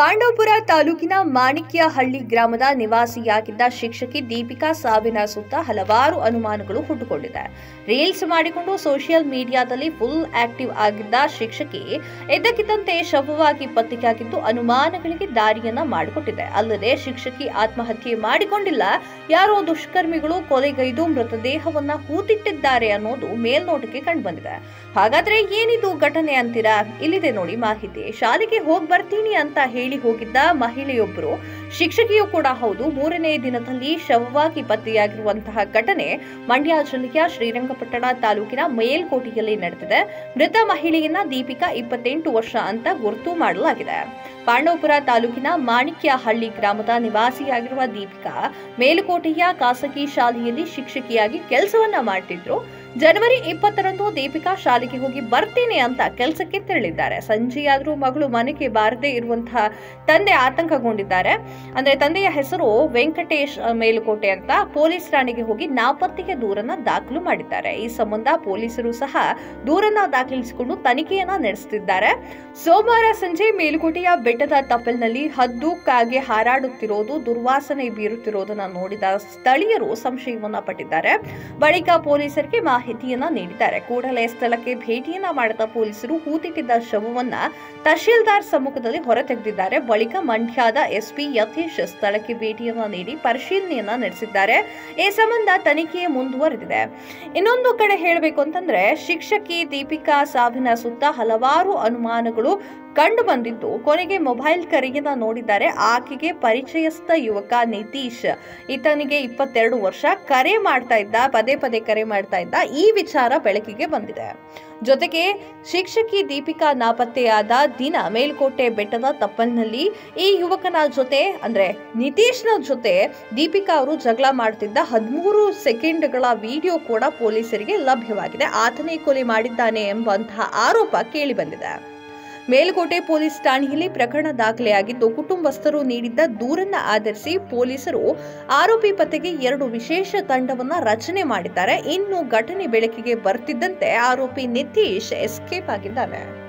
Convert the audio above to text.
ಪಾಂಡವಪುರ ತಾಲೂಕಿನ ಮಾಣಿಕ್ಯಹಳ್ಳಿ ಗ್ರಾಮದ ನಿವಾಸಿಯಾಗಿದ್ದ ಶಿಕ್ಷಕಿ ದೀಪಿಕಾ ಸಾವಿನ ಸುತ್ತ ಹಲವಾರು ಅನುಮಾನಗಳು ಹುಟ್ಟುಕೊಂಡಿದೆ ರೀಲ್ಸ್ ಮಾಡಿಕೊಂಡು ಸೋಷಿಯಲ್ ಮೀಡಿಯಾದಲ್ಲಿ ಫುಲ್ ಆಕ್ಟಿವ್ ಆಗಿದ್ದ ಶಿಕ್ಷಕಿ ಇದ್ದಕ್ಕಿದ್ದಂತೆ ಶವವಾಗಿ ಪತ್ತೆಯಾಗಿದ್ದು ಅನುಮಾನಗಳಿಗೆ ದಾರಿಯನ್ನ ಮಾಡಿಕೊಟ್ಟಿದೆ ಅಲ್ಲದೆ ಶಿಕ್ಷಕಿ ಆತ್ಮಹತ್ಯೆ ಮಾಡಿಕೊಂಡಿಲ್ಲ ಯಾರೋ ದುಷ್ಕರ್ಮಿಗಳು ಕೊಲೆಗೈದು ಮೃತದೇಹವನ್ನ ಹೂತಿಟ್ಟಿದ್ದಾರೆ ಅನ್ನೋದು ಮೇಲ್ನೋಟಕ್ಕೆ ಕಂಡುಬಂದಿದೆ ಹಾಗಾದ್ರೆ ಏನಿದು ಘಟನೆ ಅಂತೀರಾ ಇಲ್ಲಿದೆ ನೋಡಿ ಮಾಹಿತಿ ಶಾಲೆಗೆ ಹೋಗ್ ಬರ್ತೀನಿ ಅಂತ ಹೇಳಿ ಹೋಗಿದ್ದ ಮಹಿಳೆಯೊಬ್ಬರು ಶಿಕ್ಷಕಿಯೂ ಕೂಡ ಹೌದು ಮೂರನೇ ದಿನದಲ್ಲಿ ಶವವಾಗಿ ಪತ್ತೆಯಾಗಿರುವಂತಹ ಘಟನೆ ಮಂಡ್ಯ ಜಿಲ್ಲೆಯ ಶ್ರೀರಂಗಪಟ್ಟಣ ತಾಲೂಕಿನ ಮೇಲ್ಕೋಟೆಯಲ್ಲಿ ನಡೆದಿದೆ ಮೃತ ಮಹಿಳೆಯನ್ನ ದೀಪಿಕಾ ಇಪ್ಪತ್ತೆಂಟು ವರ್ಷ ಅಂತ ಗುರುತು ಮಾಡಲಾಗಿದೆ ಪಾಂಡವಪುರ ತಾಲೂಕಿನ ಮಾಣಿಕ್ಯಹಳ್ಳಿ ಗ್ರಾಮದ ನಿವಾಸಿಯಾಗಿರುವ ದೀಪಿಕಾ ಮೇಲುಕೋಟೆಯ ಖಾಸಗಿ ಶಾಲೆಯಲ್ಲಿ ಶಿಕ್ಷಕಿಯಾಗಿ ಕೆಲಸವನ್ನ ಮಾಡ್ತಿದ್ರು ಜನವರಿ ಇಪ್ಪತ್ತರಂದು ದೀಪಿಕಾ ಶಾಲೆಗೆ ಹೋಗಿ ಬರ್ತೀನಿ ಅಂತ ಕೆಲಸಕ್ಕೆ ತೆರಳಿದ್ದಾರೆ ಸಂಜೆಯಾದ್ರೂ ಮಗಳು ಮನೆಗೆ ಬಾರದೇ ಇರುವಂತಹ ತಂದೆ ಆತಂಕಗೊಂಡಿದ್ದಾರೆ ಅಂದ್ರೆ ತಂದೆಯ ಹೆಸರು ವೆಂಕಟೇಶ್ ಮೇಲುಕೋಟೆ ಅಂತ ಪೊಲೀಸ್ ಠಾಣೆಗೆ ಹೋಗಿ ನಾಪತ್ತೆಗೆ ದೂರನ್ನ ದಾಖಲು ಮಾಡಿದ್ದಾರೆ ಈ ಸಂಬಂಧ ಪೊಲೀಸರು ಸಹ ದೂರನ್ನ ದಾಖಲಿಸಿಕೊಂಡು ತನಿಖೆಯನ್ನ ನಡೆಸುತ್ತಿದ್ದಾರೆ ಸೋಮವಾರ ಸಂಜೆ ಮೇಲುಕೋಟೆಯ ಬೆಟ್ಟದ ತಪ್ಪಲಿನಲ್ಲಿ ಹದ್ದು ಕಾಗೆ ಹಾರಾಡುತ್ತಿರೋದು ದುರ್ವಾಸನೆ ಬೀರುತ್ತಿರೋದನ್ನ ನೋಡಿದ ಸ್ಥಳೀಯರು ಸಂಶಯವನ್ನ ಪಟ್ಟಿದ್ದಾರೆ ಬಳಿಕ ಪೊಲೀಸರಿಗೆ ಮಾಹಿತಿಯನ್ನ ನೀಡಿದ್ದಾರೆ ಕೂಡಲೇ ಸ್ಥಳಕ್ಕೆ ಭೇಟಿಯನ್ನ ಮಾಡಿದ ಪೊಲೀಸರು ಹೂತಿಟ್ಟಿದ್ದ ಶವವನ್ನ ತಹಶೀಲ್ದಾರ್ ಸಮ್ಮುಖದಲ್ಲಿ ಹೊರತೆಗೆದಿದ್ದಾರೆ ಬಳಿಕ ಮಂಡ್ಯದ ಎಸ್ಪಿ ಯತೀಶ್ ಸ್ಥಳಕ್ಕೆ ಭೇಟಿಯನ್ನ ನೀಡಿ ಪರಿಶೀಲನೆಯನ್ನ ನಡೆಸಿದ್ದಾರೆ ಈ ಸಂಬಂಧ ತನಿಖೆ ಮುಂದುವರೆದಿದೆ ಇನ್ನೊಂದು ಕಡೆ ಹೇಳಬೇಕು ಅಂತಂದ್ರೆ ಶಿಕ್ಷಕಿ ದೀಪಿಕಾ ಸಾವಿನ ಸುತ್ತ ಹಲವಾರು ಅನುಮಾನಗಳು ಕಂಡು ಬಂದಿದ್ದು ಕೊನೆಗೆ ಮೊಬೈಲ್ ಕರೆಯನ್ನ ನೋಡಿದ್ದಾರೆ ಆಕೆಗೆ ಪರಿಚಯಸ್ಥ ಯುವಕ ನಿತೀಶ್ ಈತನಿಗೆ ಇಪ್ಪತ್ತೆರಡು ವರ್ಷ ಕರೆ ಮಾಡ್ತಾ ಇದ್ದ ಪದೇ ಪದೇ ಕರೆ ಮಾಡ್ತಾ ಇದ್ದ ಈ ವಿಚಾರ ಬೆಳಕಿಗೆ ಬಂದಿದೆ ಜೊತೆಗೆ ಶಿಕ್ಷಕಿ ದೀಪಿಕಾ ನಾಪತ್ತೆಯಾದ ದಿನ ಮೇಲ್ಕೋಟೆ ಬೆಟ್ಟದ ತಪ್ಪಲಿನಲ್ಲಿ ಈ ಯುವಕನ ಜೊತೆ ಅಂದ್ರೆ ನಿತೀಶ್ನ ಜೊತೆ ದೀಪಿಕಾ ಅವರು ಜಗಳ ಮಾಡ್ತಿದ್ದ ಹದಿಮೂರು ಸೆಕೆಂಡ್ಗಳ ವಿಡಿಯೋ ಕೂಡ ಪೊಲೀಸರಿಗೆ ಲಭ್ಯವಾಗಿದೆ ಆತನೇ ಕೊಲೆ ಮಾಡಿದ್ದಾನೆ ಎಂಬಂತಹ ಆರೋಪ ಕೇಳಿ ಬಂದಿದೆ ಮೇಲುಕೋಟೆ ಪೊಲೀಸ್ ಠಾಣೆಯಲ್ಲಿ ಪ್ರಕರಣ ದಾಖಲೆಯಾಗಿದ್ದು ಕುಟುಂಬಸ್ಥರು ನೀಡಿದ್ದ ದೂರನ್ನ ಆಧರಿಸಿ ಪೊಲೀಸರು ಆರೋಪಿ ಪತ್ತೆಗೆ ಎರಡು ವಿಶೇಷ ತಂಡವನ್ನ ರಚನೆ ಮಾಡಿದ್ದಾರೆ ಇನ್ನು ಘಟನೆ ಬೆಳಕಿಗೆ ಬರ್ತಿದ್ದಂತೆ ಆರೋಪಿ ನಿತೀಶ್ ಎಸ್ಕೇಪ್ ಆಗಿದ್ದಾನೆ